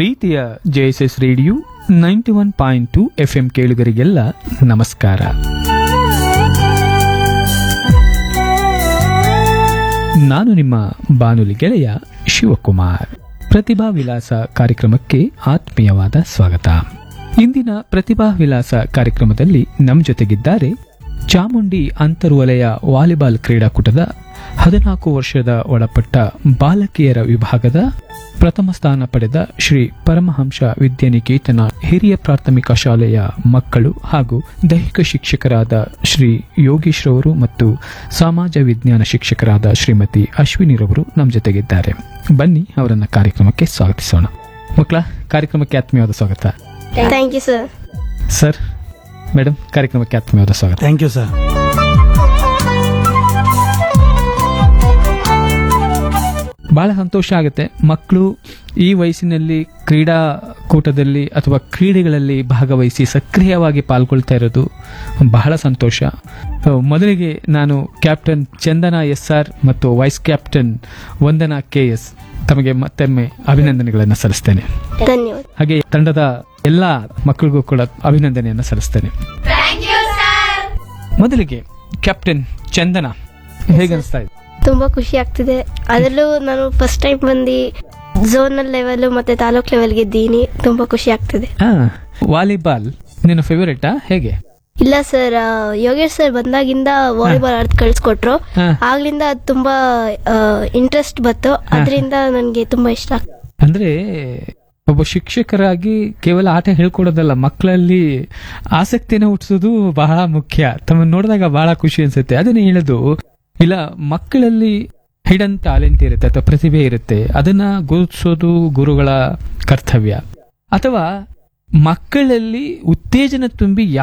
ಪ್ರೀತಿಯ JSS radio ninety one point two F M ಕೇಳುಗರಿಗೆಲ್ಲ ನಮಸ್ಕಾರ ನಾನು ನಿಮ್ಮ ಬಾನುಲಿ ಗೆಳೆಯ ಶಿವಕುಮಾರ್ ಪ್ರತಿಭಾ ವಿಲಾಸ ಕಾರ್ಯಕ್ರಮಕ್ಕೆ ಆತ್ಮೀಯವಾದ ಸ್ವಾಗತ ಇಂದಿನ ಪ್ರತಿಭಾ ವಿಲಾಸ ಕಾರ್ಯಕ್ರಮದಲ್ಲಿ ನಮ್ಮ ಜೊತೆಗಿದ್ದಾರೆ ಚಾಮುಂಡಿ ಅಂತರ್ವಲಯ ವಾಲಿಬಾಲ್ ಕ್ರೀಡಾಕೂಟದ ಹದಿನಾಲ್ಕು ವರ್ಷದ ಒಳಪಟ್ಟ ಬಾಲಕಿಯರ ವಿಭಾಗದ ಪ್ರಥಮ ಸ್ಥಾನ ಪಡೆದ ಶ್ರೀ ಪರಮಹಂಸ ವಿದ್ಯಾನಿಕೇತನ ಹಿರಿಯ ಪ್ರಾಥಮಿಕ ಶಾಲೆಯ ಮಕ್ಕಳು ಹಾಗೂ ದೈಹಿಕ ಶಿಕ್ಷಕರಾದ ಶ್ರೀ ಯೋಗೀಶ್ ರವರು ಮತ್ತು ಸಮಾಜ ವಿಜ್ಞಾನ ಶಿಕ್ಷಕರಾದ ಶ್ರೀಮತಿ ಅಶ್ವಿನಿರವರು ನಮ್ಮ ಜೊತೆಗಿದ್ದಾರೆ ಬನ್ನಿ ಅವರನ್ನ ಕಾರ್ಯಕ್ರಮಕ್ಕೆ ಸ್ವಾಗತಿಸೋಣ ಮಕ್ಕಳ ಕಾರ್ಯಕ್ರಮಕ್ಕೆ ಆತ್ಮೀಯವಾದ ಸ್ವಾಗತ thank you sir sir madam ಕಾರ್ಯಕ್ರಮಕ್ಕೆ ಆತ್ಮೀಯವಾದ ಸ್ವಾಗತ ಥ್ಯಾಂಕ್ ಯು ಸರ್ ಬಹಳ ಸಂತೋಷ ಆಗುತ್ತೆ ಮಕ್ಕಳು ಈ ವಯಸ್ಸಿನಲ್ಲಿ ಕ್ರೀಡಾಕೂಟದಲ್ಲಿ ಅಥವಾ ಕ್ರೀಡೆಗಳಲ್ಲಿ ಭಾಗವಹಿಸಿ ಸಕ್ರಿಯವಾಗಿ ಪಾಲ್ಗೊಳ್ತಾ ಇರೋದು ಬಹಳ ಸಂತೋಷ ಅಹ್, ಮೊದಲಿಗೆ ನಾನು ಕ್ಯಾಪ್ಟನ್ ಚಂದನ ಎಸ್ ಆರ್ ಮತ್ತು vice captain Vandana K S ತಮಗೆ ಮತ್ತೊಮ್ಮೆ ಅಭಿನಂದನೆಗಳನ್ನು ಸಲ್ಲಿಸ್ತೇನೆ ಧನ್ಯವಾದ ಹಾಗೆ ತಂಡದ ಎಲ್ಲ ಮಕ್ಕಳಿಗೂ ಕೂಡ ಅಭಿನಂದನೆಯನ್ನು ಸಲ್ಲಿಸ್ತೇನೆ ಮೊದಲಿಗೆ ಕ್ಯಾಪ್ಟನ್ ಚಂದನ ಹೇಗನ್ನಿಸ್ತಾ ಇದೆ ತುಂಬಾ ಖುಷಿ ಆಗ್ತಿದೆ ಅದರಲ್ಲೂ ನಾನು ಫಸ್ಟ್ ಟೈಮ್ ಬಂದು ಝೋನಲ್ ಲೆವೆಲ್ ಮತ್ತೆ ತಾಲೂಕ್ ಲೆವೆಲ್ ಗೆದ್ದೀನಿ ತುಂಬಾ ಖುಷಿ ಆಗ್ತಿದೆ ಆ, ವಾಲಿಬಾಲ್ ನಿನ್ನ ಫೇವರೇಟಾ ಹೇಗೆ ಇಲ್ಲ ಸರ್ ಯೋಗೇಶ್ ಸರ್ ಬಂದಾಗಿಂದ ವಾಲಿಬಾಲ್ ಆಡ್ದು ಕಳ್ಸಿಕೊಟ್ರು ಹಾ. ಆಗ್ಲಿಂದ ಅದ್ ತುಂಬಾ ಇಂಟ್ರೆಸ್ಟ್ ಬಂತು ಅದರಿಂದ ನನಗೆ ತುಂಬಾ ಇಷ್ಟ ಆಗ್ತದೆ ಅಂದ್ರೆ ಒಬ್ಬ ಶಿಕ್ಷಕರಾಗಿ ಕೇವಲ ಆಟ ಹೇಳ್ಕೊಡೋದಲ್ಲ ಮಕ್ಕಳಲ್ಲಿ ಆಸಕ್ತಿನ ಹುಟ್ಟಿಸೋದು ಬಹಳ ಮುಖ್ಯ ತಮ್ಮನ್ನ ನೋಡಿದಾಗ ಬಹಳ ಖುಷಿ ಅನ್ಸುತ್ತೆ ಅದನ್ನೇ ಹೇಳೋದು ಇಲ್ಲ ಮಕ್ಕಳಲ್ಲಿ ಹಿಡನ್ ಟ್ಯಾಲೆಂಟ್ ಇರುತ್ತೆ ಅಥವಾ ಪ್ರತಿಭೆ ಇರುತ್ತೆ ಅದನ್ನ ಗುರುತಿಸೋದು ಗುರುಗಳ ಕರ್ತವ್ಯ ಅಥವಾ ಮಕ್ಕಳಲ್ಲಿ ಉತ್ತೇಜನ ತುಂಬಿ